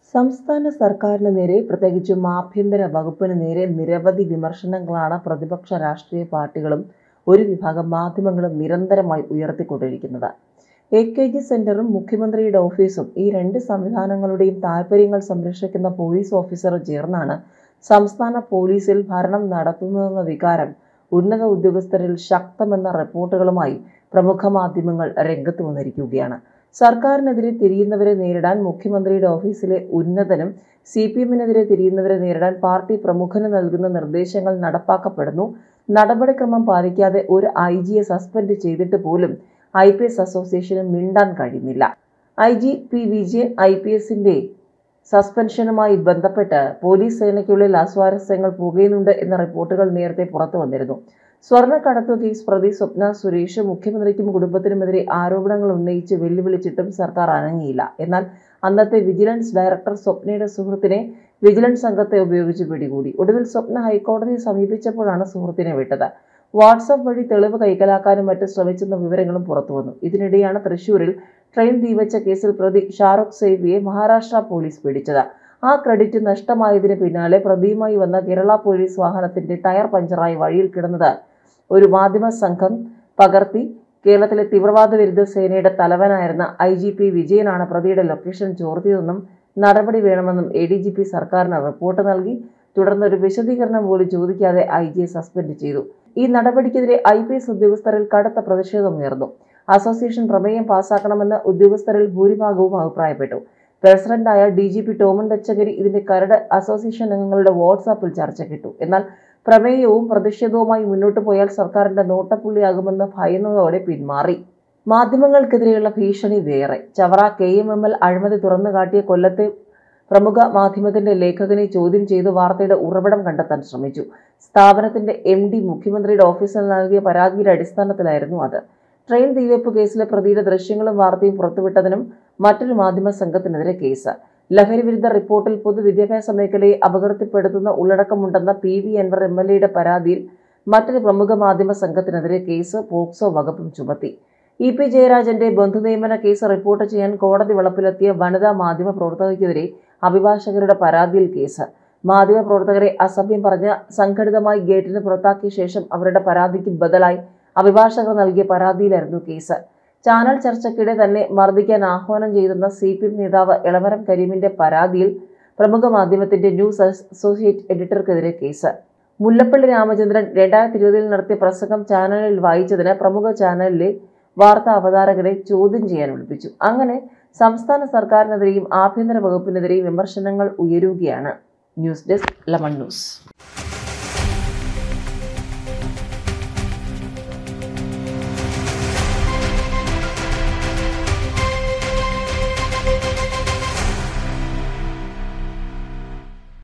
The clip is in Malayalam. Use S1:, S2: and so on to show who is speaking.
S1: സംസ്ഥാന സർക്കാരിന് നേരെ പ്രത്യേകിച്ചും ആഭ്യന്തര വകുപ്പിന് നേരെ നിരവധി വിമർശനങ്ങളാണ് പ്രതിപക്ഷ രാഷ്ട്രീയ പാർട്ടികളും ഒരു വിഭാഗം മാധ്യമങ്ങളും നിരന്തരമായി ഉയർത്തിക്കൊണ്ടിരിക്കുന്നത് എ കെ ജി സെന്ററും മുഖ്യമന്ത്രിയുടെ ഓഫീസും ഈ രണ്ട് സംവിധാനങ്ങളുടെയും താൽപ്പര്യങ്ങൾ സംരക്ഷിക്കുന്ന പോലീസ് ഓഫീസർ ചേർന്നാണ് സംസ്ഥാന പോലീസിൽ ഭരണം നടത്തുന്നതെന്ന വികാരം ഉന്നത ഉദ്യോഗസ്ഥരിൽ ശക്തമെന്ന റിപ്പോർട്ടുകളുമായി പ്രമുഖ മാധ്യമങ്ങൾ രംഗത്ത് വന്നിരിക്കുകയാണ് സർക്കാരിനെതിരെ തിരിയുന്നവരെ നേരിടാൻ മുഖ്യമന്ത്രിയുടെ ഓഫീസിലെ ഉന്നതനും സി പി എമ്മിനെതിരെ തിരിയുന്നവരെ നേരിടാൻ പാർട്ടി പ്രമുഖന് നൽകുന്ന നിർദ്ദേശങ്ങൾ നടപ്പാക്കപ്പെടുന്നു നടപടിക്രമം പാലിക്കാതെ ഒരു ഐ ജിയെ സസ്പെൻഡ് ചെയ്തിട്ട് പോലും ഐ പി എസ് അസോസിയേഷന് മിണ്ടാൻ കഴിയുന്നില്ല I G P Vijayan I P എസിന്റെ സസ്പെൻഷനുമായി ബന്ധപ്പെട്ട് പോലീസ് സേനയ്ക്കുള്ളിൽ അസ്വാരസ്യങ്ങൾ പുകയുന്നുണ്ട് എന്ന റിപ്പോർട്ടുകൾ നേരത്തെ പുറത്തു വന്നിരുന്നു സ്വർണ്ണക്കടത്തു കേസ് പ്രതി സ്വപ്ന സുരേഷ് മുഖ്യമന്ത്രിക്കും കുടുംബത്തിനുമെതിരെ ആരോപണങ്ങൾ ഉന്നയിച്ച് വെല്ലുവിളിച്ചിട്ടും സർക്കാർ അനങ്ങിയില്ല എന്നാൽ അന്നത്തെ വിജിലൻസ് ഡയറക്ടർ സ്വപ്നയുടെ സുഹൃത്തിനെ വിജിലൻസ് സംഘത്തെ ഉപയോഗിച്ച് പിടികൂടി ഒടുവിൽ സ്വപ്ന ഹൈക്കോടതിയെ സമീപിച്ചപ്പോഴാണ് സുഹൃത്തിനെ വിട്ടത് വാട്സപ്പ് വഴി തെളിവ് കൈക്കലാക്കാനും മറ്റും ശ്രമിച്ചെന്ന വിവരങ്ങളും പുറത്തുവന്നു ഇതിനിടെയാണ് തൃശൂരിൽ ട്രെയിൻ തീവച്ച കേസിൽ പ്രതി ഷാറുഖ് സേവിയെ മഹാരാഷ്ട്ര പോലീസ് പിടിച്ചത് ആ ക്രെഡിറ്റ് നഷ്ടമായതിന് പിന്നാലെ പ്രതിയുമായി വന്ന കേരള പോലീസ് വാഹനത്തിന്റെ ടയർ പഞ്ചറായി വഴിയിൽ കിടന്നത് ഒരു മാധ്യമ സംഘം പകർത്തി കേരളത്തിലെ തീവ്രവാദ വിരുദ്ധ സേനയുടെ തലവനായിരുന്ന ഐ ജി പി വിജയനാണ് പ്രതിയുടെ ലൊക്കേഷൻ ചോർത്തിയതെന്നും നടപടി വേണമെന്നും എ ഡി ജി പി സർക്കാരിന് റിപ്പോർട്ട് നൽകി തുടർന്ന് ഒരു വിശദീകരണം പോലും ചോദിക്കാതെ ഐ ജിയെ സസ്പെൻഡ് ചെയ്തു ഈ നടപടിക്കെതിരെ ഐ പി എസ് ഉദ്യോഗസ്ഥരിൽ കടുത്ത പ്രതിഷേധമുയർന്നു അസോസിയേഷൻ പ്രമേയം പാസാക്കണമെന്ന് ഉദ്യോഗസ്ഥരിൽ ഭൂരിഭാഗവും അഭിപ്രായപ്പെട്ടു പ്രസിഡന്റായ D G P Tomin Thachankary ഇതിന്റെ കരട് അസോസിയേഷൻ അംഗങ്ങളുടെ വാട്സാപ്പിൽ ചർച്ചയ്ക്കിട്ടു എന്നാൽ പ്രമേയവും പ്രതിഷേധവുമായി മുന്നോട്ട് പോയാൽ സർക്കാരിന്റെ നോട്ടപ്പുള്ളിയാകുമെന്ന് ഭയന്നതോടെ പിന്മാറി മാധ്യമങ്ങൾക്കെതിരെയുള്ള ഭീഷണി വേറെ Chavara K M M L അഴിമതി തുറന്നു കാട്ടിയ കൊല്ലത്തെ പ്രമുഖ മാധ്യമത്തിന്റെ ലേഖകനെ ചോദ്യം ചെയ്ത് വാർത്തയുടെ ഉറവിടം കണ്ടെത്താൻ ശ്രമിച്ചു സ്ഥാപനത്തിന്റെ എം ഡി മുഖ്യമന്ത്രിയുടെ ഓഫീസിൽ നൽകിയ പരാതിയുടെ അടിസ്ഥാനത്തിലായിരുന്നു അത് ട്രെയിൻ തീവെപ്പ് കേസിലെ പ്രതിയുടെ ദൃശ്യങ്ങളും വാർത്തയും പുറത്തുവിട്ടതിനും മറ്റൊരു മാധ്യമ സംഘത്തിനെതിരെ കേസ് ലഹരി വിരുദ്ധ റിപ്പോർട്ടിൽ പൊതുവിദ്യാഭ്യാസ മേഖലയെ അപകീർത്തിപ്പെടുത്തുന്ന ഉള്ളടക്കമുണ്ടെന്ന P V Anvar M L എയുടെ പരാതിയിൽ മറ്റൊരു പ്രമുഖ മാധ്യമ സംഘത്തിനെതിരെ കേസ് പോക്സോ വകുപ്പും ചുമത്തി ഇ പി ജയരാജന്റെ ബന്ധുനിയമന കേസ് റിപ്പോർട്ട് ചെയ്യാൻ കോടതി വളപ്പിലെത്തിയ വനിതാ മാധ്യമ പ്രവർത്തകയ്ക്കെതിരെ അഭിഭാഷകരുടെ പരാതിയിൽ കേസ് മാധ്യമ പ്രവർത്തകരെ അസഭ്യം പറഞ്ഞ് സംഘടിതമായി ഗേറ്റിന് പുറത്താക്കിയ ശേഷം അവരുടെ പരാതിക്ക് ബദലായി അഭിഭാഷകർ നൽകിയ പരാതിയിലായിരുന്നു കേസ് ചാനൽ ചർച്ചയ്ക്കിടെ തന്നെ മർദ്ദിക്കാൻ ആഹ്വാനം ചെയ്തെന്ന സി പി എം നേതാവ് എളമരം കരീമിന്റെ പരാതിയിൽ പ്രമുഖ മാധ്യമത്തിന്റെ ന്യൂസ് അസോസിയേറ്റ് എഡിറ്റർക്കെതിരെ കേസ് മുല്ലപ്പള്ളി രാമചന്ദ്രൻ രണ്ടായിരത്തി ഇരുപതിൽ നടത്തിയ പ്രസംഗം ചാനലിൽ വായിച്ചതിന് പ്രമുഖ ചാനലിലെ വാർത്താ അവതാരകരെ ചോദ്യം ചെയ്യാൻ വിളിപ്പിച്ചു അങ്ങനെ സംസ്ഥാന സർക്കാരിനെതിരെയും ആഭ്യന്തര വകുപ്പിനെതിരെയും വിമർശനങ്ങൾ ഉയരുകയാണ് ന്യൂസ് ഡെസ്ക് ലമൺ ന്യൂസ്